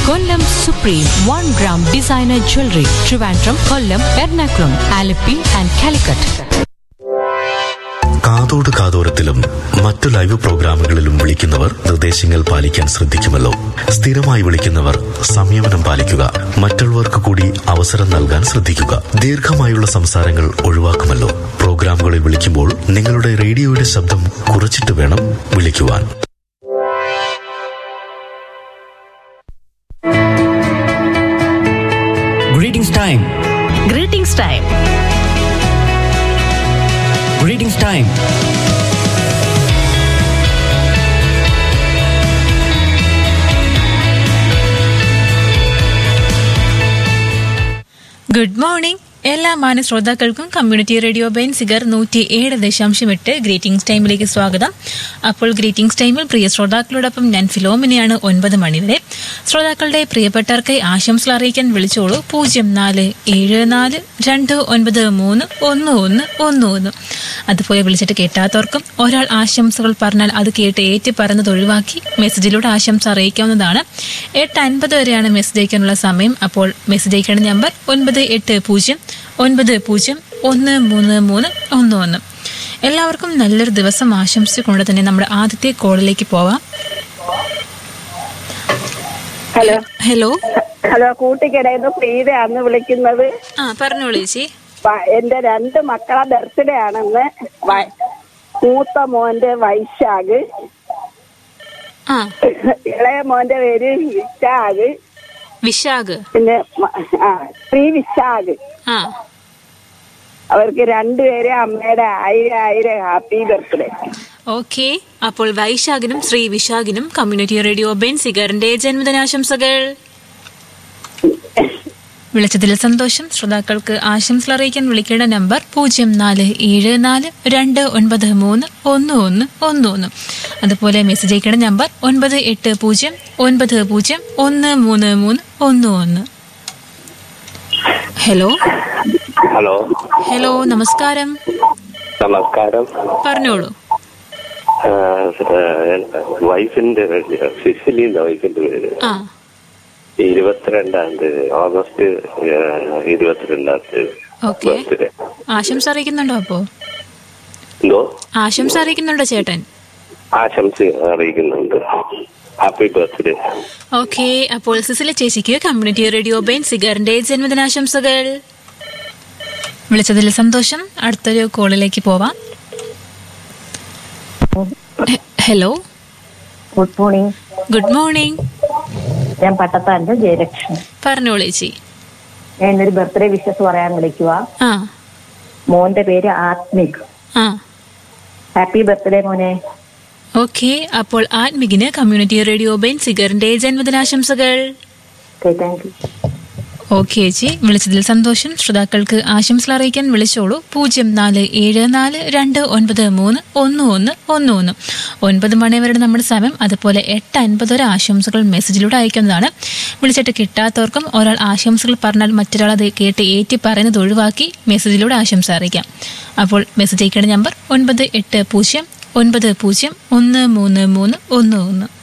Kollam supreme one gram designer jewellery Trivandrum Kollam Ernakulam Alleppey and Calicut കാതോട് കാതോരത്തിലും മറ്റു ലൈവ് പ്രോഗ്രാമുകളിലും വിളിക്കുന്നവർ നിർദ്ദേശങ്ങൾ പാലിക്കാൻ ശ്രദ്ധിക്കുമല്ലോ സ്ഥിരമായി വിളിക്കുന്നവർ സംയമനം പാലിക്കുക മറ്റുള്ളവർക്ക് കൂടി അവസരം നൽകാൻ ശ്രദ്ധിക്കുക ദീർഘമായുള്ള സംസാരങ്ങൾ ഒഴിവാക്കുമല്ലോ പ്രോഗ്രാമുകളിൽ വിളിക്കുമ്പോൾ നിങ്ങളുടെ റേഡിയോയുടെ ശബ്ദം കുറച്ചിട്ട് വേണം വിളിക്കുവാൻ Greetings time. Greetings time Greetings time. Good morning എല്ലാ മാന്യ ശ്രോതാക്കൾക്കും കമ്മ്യൂണിറ്റി റേഡിയോ ബെൻസിഗർ നൂറ്റി ഏഴ് ദശാംശം എട്ട് ഗ്രീറ്റിംഗ്സ് ടൈമിലേക്ക് സ്വാഗതം അപ്പോൾ ഗ്രീറ്റിംഗ്സ് ടൈമിൽ പ്രിയ ശ്രോതാക്കളോടൊപ്പം ഞാൻ ഫിലോമിനെയാണ് ഒൻപത് മണിവരെ ശ്രോതാക്കളുടെ പ്രിയപ്പെട്ടവർക്ക് ആശംസകൾ അറിയിക്കാൻ വിളിച്ചോളൂ പൂജ്യം നാല് ഏഴ് നാല് രണ്ട് ഒൻപത് മൂന്ന് ഒന്ന് ഒന്ന് ഒന്ന് ഒന്ന് അതുപോലെ വിളിച്ചിട്ട് കേട്ടാത്തവർക്കും ഒരാൾ ആശംസകൾ പറഞ്ഞാൽ അത് കേട്ട് ഏറ്റ് പറയുന്നത് ഒഴിവാക്കി മെസ്സേജിലൂടെ ആശംസ അറിയിക്കാവുന്നതാണ് എട്ട് അൻപത് വരെയാണ് മെസ്സേജ് അയക്കാനുള്ള സമയം അപ്പോൾ മെസ്സേജ് അയക്കേണ്ട നമ്പർ ഒൻപത് എട്ട് പൂജ്യം ഒൻപത് പൂജ്യം ഒന്ന് മൂന്ന് മൂന്ന് ഒന്ന് ഒന്ന് എല്ലാവർക്കും നല്ലൊരു ദിവസം ആശംസിച്ചുകൊണ്ട് തന്നെ നമ്മുടെ ആദ്യത്തെ കോളിലേക്ക് പോവാം ഹലോ ഹലോ ഹലോ കൂട്ടിക്കിടയിൽ പ്രീതയാന്ന് വിളിക്കുന്നത് ആ പറഞ്ഞോളൂ ചേച്ചി വ- എന്റെ രണ്ട് മക്കളെ ബർത്ത്ഡേ ആണെന്ന് വ- മൂത്ത മോന്റെ വൈശാഖ് ആ ഇളയ മോന്റെ പേര് വിശാഖ് വിശാഖ് പിന്നെ മ- ആ ശ്രീ വിശാഖ് ആ അവർക്ക് രണ്ടുപേരെ അമ്മയുടെ ആയിരം ആയിരം ഹാപ്പി ബർത്ത്ഡേ ഓക്കെ അപ്പോൾ വൈശാഖിനും ശ്രീ വിശാഖിനും കമ്മ്യൂണിറ്റി റേഡിയോ ബെൻസിഗറിന്റെ ജന്മദിനാശംസകൾ വിളിച്ചതിൽ സന്തോഷം ശ്രോതാക്കൾക്ക് ആശംസകൾ അറിയിക്കാൻ വിളിക്കേണ്ട നമ്പർ പൂജ്യം നാല് ഏഴ് നാല് രണ്ട് ഒൻപത് മൂന്ന് ഒന്ന് ഒന്ന് ഒന്ന് ഒന്ന് അതുപോലെ മെസ്സേജ് അയക്കേണ്ട നമ്പർ ഒൻപത് എട്ട് പൂജ്യം ഒൻപത് പൂജ്യം ഒന്ന് മൂന്ന് മൂന്ന് ഒന്ന് ഒന്ന് ഹലോ ഹലോ ഹലോ നമസ്കാരം നമസ്കാരം പറഞ്ഞോളൂ ആ, ആ, വൈഫിന്റെ പേര് സിസിലിന്റെ വൈഫിന്റെ പേര് ആ ഇരുപത്തിരണ്ടാം തീയതി ഓഗസ്റ്റ് ആ, ഇരുപത്തിരണ്ടാം തീയതി ഓക്കെ ബർത്ത്ഡേ ആശംസ അറിയിക്കുന്നുണ്ടോ അപ്പോ എന്തോ ആശംസ അറിയിക്കുന്നുണ്ടോ ചേട്ടൻ ആശംസ അറിയിക്കുന്നുണ്ട് ഹാപ്പി ബർത്ത്ഡേ ഓക്കെ അപ്പോൾ സിസിലെ ചേച്ചിക്ക് കമ്മ്യൂണിറ്റി റേഡിയോ ബെൻ സിഗറിന്റെ ജന്മദിനാശംസകൾ വിളിച്ചതിൽ സന്തോഷം അടുത്തൊരു കോളിലേക്ക് പോവാം ഹെ- hello good morning good morning ഞാൻ പട്ടത്താന്റെ ജയലക്ഷ്മി പറഞ്ഞോളൂ ചേച്ചി ഞാൻ ഇന്നൊരു ബർത്ത്ഡേ വിഷസ് പറയാൻ വിളിക്കുക ആ മോന്റെ പേര് ആത്മിക് ആ ഹാപ്പി ബർത്ത്ഡേ മോനെ ഓക്കെ അപ്പോൾ ആത്മികിന് കമ്മ്യൂണിറ്റി റേഡിയോ ബെൻ സിഗറിന്റെ ജന്മദിനാശംസകൾ ഓക്കെ താങ്ക് യു ഓക്കെ ചേച്ചി വിളിച്ചതിൽ സന്തോഷം ശ്രോതാക്കൾക്ക് ആശംസകൾ അറിയിക്കാൻ വിളിച്ചോളൂ പൂജ്യം നാല് ഏഴ് നാല് രണ്ട് ഒൻപത് മൂന്ന് ഒന്ന് ഒന്ന് ഒന്ന് ഒന്ന് ഒൻപത് മണി വരെ നമ്മുടെ സമയം അതുപോലെ എട്ട് അൻപത് വരെ ആശംസകൾ മെസ്സേജിലൂടെ അയക്കുന്നതാണ് വിളിച്ചിട്ട് കിട്ടാത്തവർക്കും ഒരാൾ ആശംസകൾ പറഞ്ഞാൽ മറ്റൊരാൾ അത് കേട്ട് ഏറ്റി പറയുന്നത് ഒഴിവാക്കി മെസ്സേജിലൂടെ ആശംസ അറിയിക്കാം അപ്പോൾ മെസ്സേജ് അയക്കേണ്ട നമ്പർ ഒൻപത് എട്ട് പൂജ്യം ഒൻപത് പൂജ്യം ഒന്ന് മൂന്ന് മൂന്ന് ഒന്ന് ഒന്ന്